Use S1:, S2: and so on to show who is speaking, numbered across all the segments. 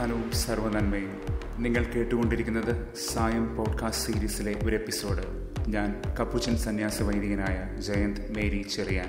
S1: സമാധാനവും സർവ്വനന്മയും നിങ്ങൾ കേട്ടുകൊണ്ടിരിക്കുന്നത് സായം പോഡ്കാസ്റ്റ് സീരീസിലെ ഒരു എപ്പിസോഡ് ഞാൻ കപ്പുച്ചൻ സന്യാസ വൈദികനായ ജയന്ത് മേരി ചെറിയാൻ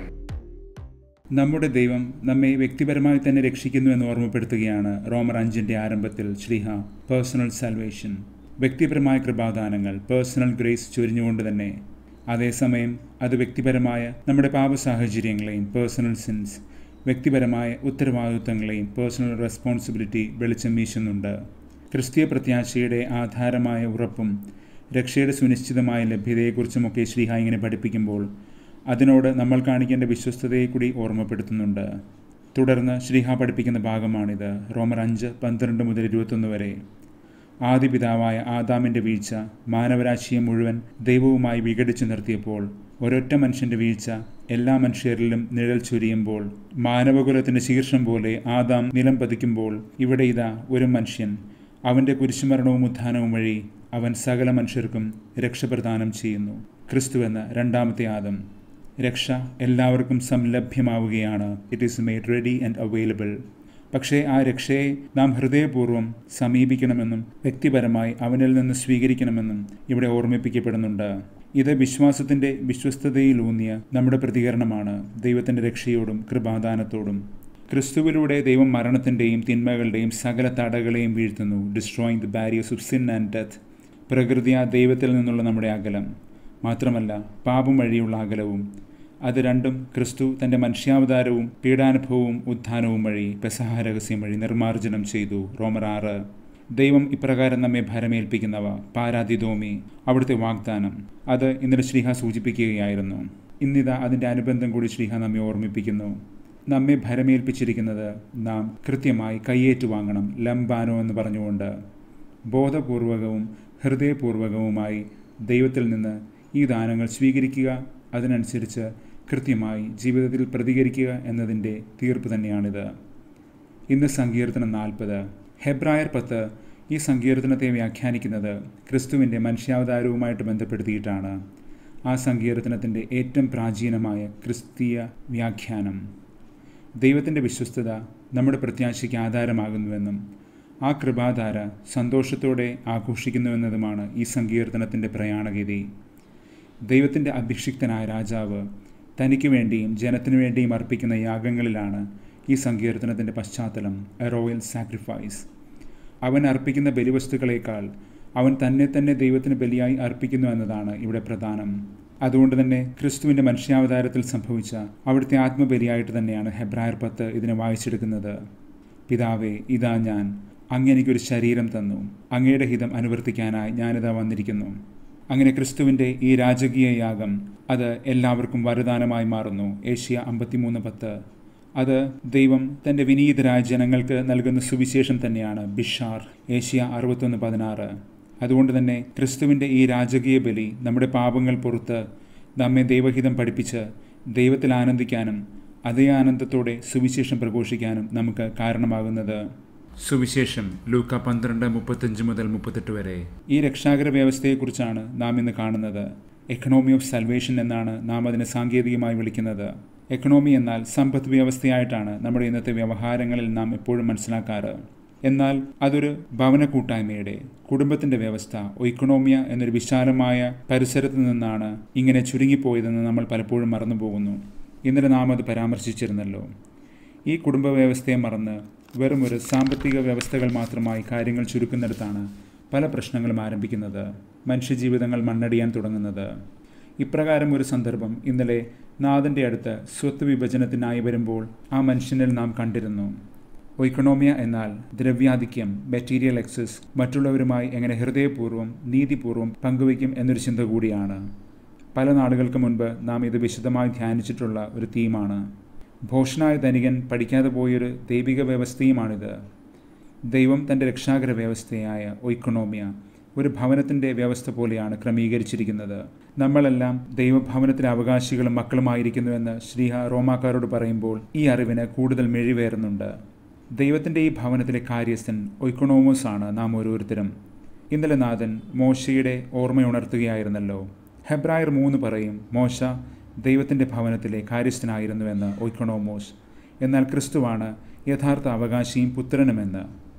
S2: നമ്മുടെ ദൈവം നമ്മെ വ്യക്തിപരമായി തന്നെ രക്ഷിക്കുന്നു എന്ന് ഓർമ്മപ്പെടുത്തുകയാണ് റോമർ അഞ്ചിന്റെ ആരംഭത്തിൽ ശ്രീഹ പേഴ്സണൽ സാൽവേഷൻ വ്യക്തിപരമായ കൃപാദാനങ്ങൾ പേഴ്സണൽ ഗ്രേസ് ചൊരിഞ്ഞുകൊണ്ട് തന്നെ അതേസമയം അത് വ്യക്തിപരമായ നമ്മുടെ പാപ സാഹചര്യങ്ങളെയും പേഴ്സണൽ സിൻസ് വ്യക്തിപരമായ ഉത്തരവാദിത്വങ്ങളെയും പേഴ്സണൽ റെസ്പോൺസിബിലിറ്റി വെളിച്ചം വീശുന്നുണ്ട് ക്രിസ്തീയ പ്രത്യാശയുടെ ആധാരമായ ഉറപ്പും രക്ഷയുടെ സുനിശ്ചിതമായ ലഭ്യതയെക്കുറിച്ചുമൊക്കെ ശ്രീഹ ഇങ്ങനെ പഠിപ്പിക്കുമ്പോൾ അതിനോട് നമ്മൾ കാണിക്കേണ്ട വിശ്വസ്തതയെ കൂടി ഓർമ്മപ്പെടുത്തുന്നുണ്ട് തുടർന്ന് ശ്രീഹ പഠിപ്പിക്കുന്ന ഭാഗമാണിത് റോമർ അഞ്ച് പന്ത്രണ്ട് മുതൽ ഇരുപത്തൊന്ന് വരെ ആദിപിതാവായ ആദാമിൻ്റെ വീഴ്ച മാനവരാശിയെ മുഴുവൻ ദൈവവുമായി വിഘടിച്ചു നിർത്തിയപ്പോൾ ഒരൊറ്റ മനുഷ്യൻ്റെ വീഴ്ച എല്ലാ മനുഷ്യരിലും നിഴൽ ചൊരിയുമ്പോൾ മാനവകുലത്തിൻ്റെ ശീർഷം പോലെ ആദാം നിലം പതിക്കുമ്പോൾ ഇവിടെ ഇതാ ഒരു മനുഷ്യൻ അവൻ്റെ കുരിശുമരണവും ഉത്ഥാനവും വഴി അവൻ സകല മനുഷ്യർക്കും രക്ഷപ്രദാനം ചെയ്യുന്നു ക്രിസ്തു എന്ന രണ്ടാമത്തെ ആദം രക്ഷ എല്ലാവർക്കും സംലഭ്യമാവുകയാണ് it is made ready and available പക്ഷേ ആ രക്ഷയെ നാം ഹൃദയപൂർവ്വം സമീപിക്കണമെന്നും വ്യക്തിപരമായി അവനിൽ നിന്ന് സ്വീകരിക്കണമെന്നും ഇവിടെ ഓർമ്മിപ്പിക്കപ്പെടുന്നുണ്ട് ഇത് വിശ്വാസത്തിൻ്റെ വിശ്വസ്തതയിലൂന്നിയ നമ്മുടെ പ്രതികരണമാണ് ദൈവത്തിൻ്റെ രക്ഷയോടും കൃപാദാനത്തോടും ക്രിസ്തുവിലൂടെ ദൈവം മരണത്തിൻ്റെയും തിന്മകളുടെയും സകല തടകളെയും വീഴ്ത്തുന്നു destroying the barriers of sin and death പ്രകൃതിയ ദൈവത്തിൽ നിന്നുള്ള നമ്മുടെ അകലം മാത്രമല്ല പാപം വഴിയുള്ള അകലവും അത് രണ്ടും ക്രിസ്തു തൻ്റെ മനുഷ്യാവതാരവും പീഡാനുഭവവും ഉത്ഥാനവും വഴി പെസഹ രഹസ്യം വഴി നിർമ്മാർജ്ജനം ചെയ്തു റോമർ ആറ് ദൈവം ഇപ്രകാരം നമ്മെ ഭരമേൽപ്പിക്കുന്നവ പാരാതിദോമി അവിടുത്തെ വാഗ്ദാനം അത് ഇന്നലെ ശ്രീഹ സൂചിപ്പിക്കുകയായിരുന്നു ഇന്നിതാ അതിൻ്റെ അനുബന്ധം കൂടി ശ്രീഹ നമ്മെ ഓർമ്മിപ്പിക്കുന്നു നമ്മെ ഭരമേൽപ്പിച്ചിരിക്കുന്നത് നാം കൃത്യമായി കയ്യേറ്റു വാങ്ങണം ലംബാനോ എന്ന് പറഞ്ഞുകൊണ്ട് ബോധപൂർവകവും ഹൃദയപൂർവകവുമായി ദൈവത്തിൽ നിന്ന് ഈ ദാനങ്ങൾ സ്വീകരിക്കുക അതിനനുസരിച്ച് കൃത്യമായി ജീവിതത്തിൽ പ്രതികരിക്കുക എന്നതിൻ്റെ തീർപ്പ് തന്നെയാണിത് ഇന്ന് സങ്കീർത്തനം നാൽപ്പത് ഹെബ്രായർ പത്ത് ഈ സങ്കീർത്തനത്തെ വ്യാഖ്യാനിക്കുന്നത് ക്രിസ്തുവിൻ്റെ മനുഷ്യാവതാരവുമായിട്ട് ബന്ധപ്പെടുത്തിയിട്ടാണ് ആ സങ്കീർത്തനത്തിൻ്റെ ഏറ്റവും പ്രാചീനമായ ക്രിസ്തീയ വ്യാഖ്യാനം ദൈവത്തിൻ്റെ വിശ്വസ്തത നമ്മുടെ പ്രത്യാശയ്ക്ക് ആധാരമാകുന്നുവെന്നും ആ കൃപാധാര സന്തോഷത്തോടെ ആഘോഷിക്കുന്നുവെന്നതുമാണ് ഈ സങ്കീർത്തനത്തിൻ്റെ പ്രയാണഗതി ദൈവത്തിൻ്റെ അഭിഷിക്തനായ രാജാവ് തനിക്ക് വേണ്ടിയും ജനത്തിനു വേണ്ടിയും അർപ്പിക്കുന്ന യാഗങ്ങളിലാണ് ഈ സങ്കീർത്തനത്തിൻ്റെ പശ്ചാത്തലം എ റോയൽ സാക്രിഫൈസ് അവൻ അർപ്പിക്കുന്ന ബലിവസ്തുക്കളേക്കാൾ അവൻ തന്നെ തന്നെ ദൈവത്തിന് ബലിയായി അർപ്പിക്കുന്നു എന്നതാണ് ഇവിടെ പ്രധാനം അതുകൊണ്ട് തന്നെ ക്രിസ്തുവിൻ്റെ മനുഷ്യാവതാരത്തിൽ സംഭവിച്ച അവിടുത്തെ ആത്മബലിയായിട്ട് തന്നെയാണ് ഹെബ്രായർ പത്ത് ഇതിനെ വായിച്ചെടുക്കുന്നത് പിതാവേ ഇതാ ഞാൻ അങ്ങെനിക്കൊരു ശരീരം തന്നു അങ്ങയുടെ ഹിതം അനുവർത്തിക്കാനായി ഞാനിതാ വന്നിരിക്കുന്നു അങ്ങനെ ക്രിസ്തുവിൻ്റെ ഈ രാജകീയ യാഗം അത് എല്ലാവർക്കും വരദാനമായി മാറുന്നു ഏഷ്യ അമ്പത്തിമൂന്ന് പത്ത് അത് ദൈവം തൻ്റെ വിനീതരായ ജനങ്ങൾക്ക് നൽകുന്ന സുവിശേഷം തന്നെയാണ് ബിഷാർ ഏഷ്യ അറുപത്തൊന്ന് പതിനാറ് അതുകൊണ്ട് തന്നെ ക്രിസ്തുവിൻ്റെ ഈ രാജകീയ ബലി നമ്മുടെ പാപങ്ങൾ പുറത്ത് നമ്മെ ദൈവഹിതം പഠിപ്പിച്ച് ദൈവത്തിൽ ആനന്ദിക്കാനും അതേ ആനന്ദത്തോടെ സുവിശേഷം പ്രഘോഷിക്കാനും നമുക്ക് കാരണമാകുന്നത് സുവിശേഷം ലൂക്ക പന്ത്രണ്ട് മുപ്പത്തഞ്ച് മുതൽ മുപ്പത്തെട്ട് വരെ ഈ രക്ഷാകര വ്യവസ്ഥയെക്കുറിച്ചാണ് നാം ഇന്ന് കാണുന്നത് എക്കണോമി ഓഫ് സൽവേഷൻ എന്നാണ് നാം അതിനെ സാങ്കേതികമായി വിളിക്കുന്നത് എക്കണോമി എന്നാൽ സമ്പദ് വ്യവസ്ഥയായിട്ടാണ് നമ്മുടെ ഇന്നത്തെ വ്യവഹാരങ്ങളിൽ നാം എപ്പോഴും മനസ്സിലാക്കാറ് എന്നാൽ അതൊരു ഭവന കൂട്ടായ്മയുടെ കുടുംബത്തിന്റെ വ്യവസ്ഥ ഒയിക്കണോമിയ എന്നൊരു വിശാലമായ പരിസരത്ത് നിന്നാണ് ഇങ്ങനെ ചുരുങ്ങിപ്പോയതെന്ന് നമ്മൾ പലപ്പോഴും മറന്നുപോകുന്നു ഇന്നലെ നാം അത് പരാമർശിച്ചിരുന്നല്ലോ ഈ കുടുംബ വ്യവസ്ഥയെ മറന്ന് വെറും ഒരു സാമ്പത്തിക വ്യവസ്ഥകൾ മാത്രമായി കാര്യങ്ങൾ ചുരുക്കുന്നിടത്താണ് പല പ്രശ്നങ്ങളും ആരംഭിക്കുന്നത് മനുഷ്യജീവിതങ്ങൾ മണ്ണടിയാൻ തുടങ്ങുന്നത് ഇപ്രകാരം ഒരു സന്ദർഭം ഇന്നലെ നാഥൻ്റെ അടുത്ത് സ്വത്ത് വിഭജനത്തിനായി വരുമ്പോൾ ആ മനുഷ്യനിൽ നാം കണ്ടിരുന്നു ഒയിക്കണോമിയ എന്നാൽ ദ്രവ്യാധിക്യം മെറ്റീരിയൽ എക്സസ് മറ്റുള്ളവരുമായി എങ്ങനെ ഹൃദയപൂർവ്വം നീതിപൂർവ്വം പങ്കുവയ്ക്കും എന്നൊരു ചിന്ത കൂടിയാണ് പല നാളുകൾക്ക് മുൻപ് നാം ഇത് വിശദമായി ധ്യാനിച്ചിട്ടുള്ള ഒരു തീമാണ് ഭോഷനായ ധനികൻ പഠിക്കാതെ പോയൊരു ദൈവിക വ്യവസ്ഥയുമാണിത് ദൈവം തൻ്റെ രക്ഷാകര വ്യവസ്ഥയായ ഒയിക്കണോമിയ ഒരു ഭവനത്തിൻ്റെ വ്യവസ്ഥ പോലെയാണ് ക്രമീകരിച്ചിരിക്കുന്നത് നമ്മളെല്ലാം ദൈവഭവനത്തിലെ അവകാശികളും മക്കളുമായിരിക്കുന്നുവെന്ന് ശ്രീഹ റോമാക്കാരോട് പറയുമ്പോൾ ഈ അറിവിന് കൂടുതൽ മെഴിവേറുന്നുണ്ട് ദൈവത്തിൻ്റെ ഈ ഭവനത്തിലെ കാര്യസ്ഥൻ ഒയ്ക്കണോമോസ് ആണ് നാം ഓരോരുത്തരും ഇന്നലെ നാഥൻ മോശയുടെ ഓർമ്മയുണർത്തുകയായിരുന്നല്ലോ ഹെബ്രായർ മൂന്ന് പറയും മോശ ദൈവത്തിൻ്റെ ഭവനത്തിലെ കാര്യസ്ഥനായിരുന്നുവെന്ന് ഒയ്ക്കണോമോസ് എന്നാൽ ക്രിസ്തുവാണ് യഥാർത്ഥ അവകാശിയും പുത്രനുമെന്ന്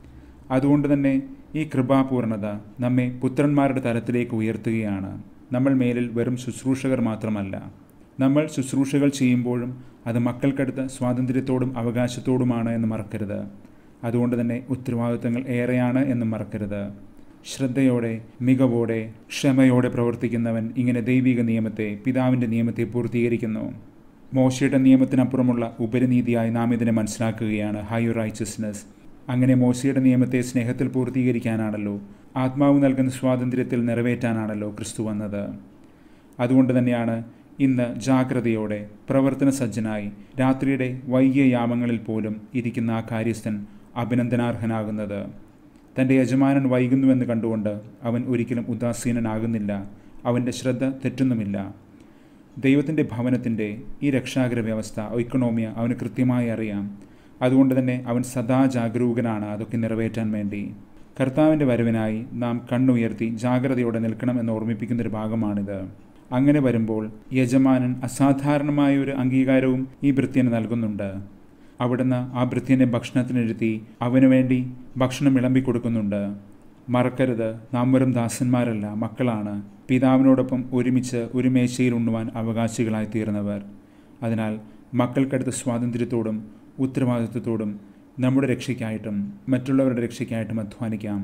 S2: അതുകൊണ്ട് തന്നെ ഈ കൃപാപൂർണത നമ്മെ പുത്രന്മാരുടെ തലത്തിലേക്ക് ഉയർത്തുകയാണ് നമ്മൾ മേലിൽ വെറും ശുശ്രൂഷകർ മാത്രമല്ല നമ്മൾ ശുശ്രൂഷകൾ ചെയ്യുമ്പോഴും അത് മക്കൾക്കടുത്ത സ്വാതന്ത്ര്യത്തോടും അവകാശത്തോടുമാണ് എന്ന് മറക്കരുത് അതുകൊണ്ട് തന്നെ ഉത്തരവാദിത്തങ്ങൾ ഏറെയാണ് എന്നും മറക്കരുത് ശ്രദ്ധയോടെ മികവോടെ ക്ഷമയോടെ പ്രവർത്തിക്കുന്നവൻ ഇങ്ങനെ ദൈവിക നിയമത്തെ പിതാവിൻ്റെ നിയമത്തെ പൂർത്തീകരിക്കുന്നു മോശയുടെ നിയമത്തിനപ്പുറമുള്ള ഉപരിനീതിയായി നാം ഇതിനെ മനസ്സിലാക്കുകയാണ് ഹൈ റൈച്ചസ്നെസ് അങ്ങനെ മോശയുടെ നിയമത്തെ സ്നേഹത്തിൽ പൂർത്തീകരിക്കാനാണല്ലോ ആത്മാവ് നൽകുന്ന സ്വാതന്ത്ര്യത്തിൽ നിറവേറ്റാനാണല്ലോ ക്രിസ്തു വന്നത് അതുകൊണ്ട് തന്നെയാണ് ഇന്ന് ജാഗ്രതയോടെ പ്രവർത്തന സജ്ജനായി രാത്രിയുടെ വൈകിയ യാമങ്ങളിൽ പോലും ഇരിക്കുന്ന ആ കാര്യസ്ഥൻ അഭിനന്ദനാർഹനാകുന്നത് തൻ്റെ യജമാനൻ വൈകുന്നുവെന്ന് കണ്ടുകൊണ്ട് അവൻ ഒരിക്കലും ഉദാസീനനാകുന്നില്ല അവൻ്റെ ശ്രദ്ധ തെറ്റുന്നുമില്ല ദൈവത്തിൻ്റെ ഭവനത്തിൻ്റെ ഈ രക്ഷാകര വ്യവസ്ഥ ഇക്കണോമിയ അവന് കൃത്യമായി അറിയാം അതുകൊണ്ട് തന്നെ അവൻ സദാ ജാഗരൂകനാണ് അതൊക്കെ നിറവേറ്റാൻ വേണ്ടി കർത്താവിൻ്റെ വരവിനായി നാം കണ്ണുയർത്തി ജാഗ്രതയോടെ നിൽക്കണം എന്ന് ഓർമ്മിപ്പിക്കുന്നൊരു ഭാഗമാണിത് അങ്ങനെ വരുമ്പോൾ യജമാനൻ അസാധാരണമായ ഒരു അംഗീകാരവും ഈ ഭൃത്യന് നൽകുന്നുണ്ട് അവിടുന്ന് ആ ഭൃത്യനെ ഭക്ഷണത്തിനിരുത്തി അവനു വേണ്ടി ഭക്ഷണം വിളമ്പി കൊടുക്കുന്നുണ്ട് മറക്കരുത് നാം വെറും ദാസന്മാരല്ല മക്കളാണ് പിതാവിനോടൊപ്പം ഒരുമിച്ച് ഒരു മേശയിൽ ഉണ്ണുവാൻ അവകാശികളായി തീർന്നവർ അതിനാൽ മക്കൾക്കടുത്ത സ്വാതന്ത്ര്യത്തോടും ഉത്തരവാദിത്വത്തോടും നമ്മുടെ രക്ഷയ്ക്കായിട്ടും മറ്റുള്ളവരുടെ രക്ഷയ്ക്കായിട്ടും അധ്വാനിക്കാം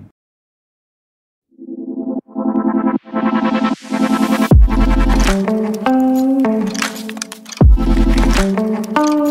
S3: thank you